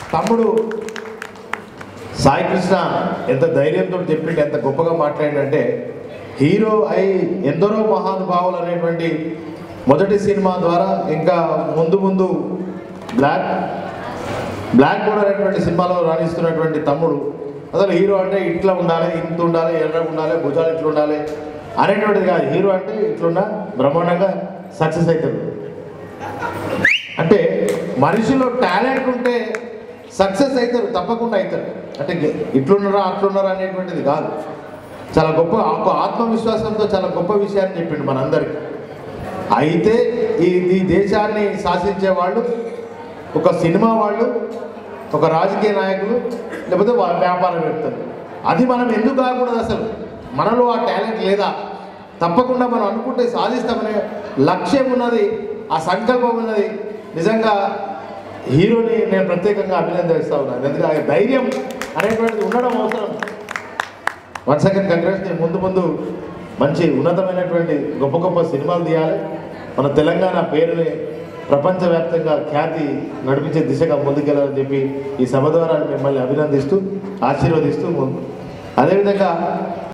తమ్ముడు సాయి కృష్ణ ఎంత ధైర్యంతో చెప్పిండు ఎంత గొప్పగా మాట్లాడిండంటే హీరో అయి ఎందరో మహానుభావులు అనేటువంటి మొదటి సినిమా ద్వారా ఇంకా ముందు ముందు బ్లాక్ బ్లాక్ కూడా అనేటువంటి సినిమాలో రాణిస్తున్నటువంటి తమ్ముడు అసలు హీరో అంటే ఇట్లా ఉండాలి ఇంత ఉండాలి ఎర్రగా ఉండాలి భుజాలు ఇట్లా ఉండాలి అనేటువంటిది కాదు హీరో అంటే ఇట్లున్నా బ్రహ్మాండంగా సక్సెస్ అవుతుంది అంటే మనిషిలో టాలెంట్ ఉంటే సక్సెస్ అవుతారు తప్పకుండా అవుతారు అంటే గె- ఇట్లున్నారా అట్లున్నారా అనేటువంటిది కాదు చాలా గొప్ప ఒక ఆత్మవిశ్వాసంతో చాలా గొప్ప విషయాన్ని చెప్పిండు మనందరికీ అయితే ఈ ఈ దేశాన్ని శాసించే వాళ్ళు ఒక సినిమా వాళ్ళు ఒక రాజకీయ నాయకులు లేకపోతే వా- వ్యాపారవేత్తలు అది మనం ఎందుకు కాకూడదు అసలు మనలో ఆ టాలెంట్ లేదా తప్పకుండా మనం అనుకుంటే సాధిస్తామనే లక్ష్యం ఉన్నది ఆ సంకల్పం ఉన్నది నిజంగా హీరోని నేను ప్రత్యేకంగా అభినందిస్తా ఉన్నాను ఎందుకంటే ఆ ధైర్యం అనేటువంటిది ఉండడం అవసరం వన్ సెకండ్ కంగ్రాట్స్ ముందు ముందు మంచి ఉన్నతమైనటువంటి గొప్ప గొప్ప సినిమాలు తీయాలి మన తెలంగాణ పేరుని ప్రపంచవ్యాప్తంగా ఖ్యాతి నడిపించే దిశగా ముందుకెళ్ళాలని చెప్పి ఈ సభ ద్వారా మిమ్మల్ని అభినందిస్తూ ఆశీర్వదిస్తూ ముందు అదేవిధంగా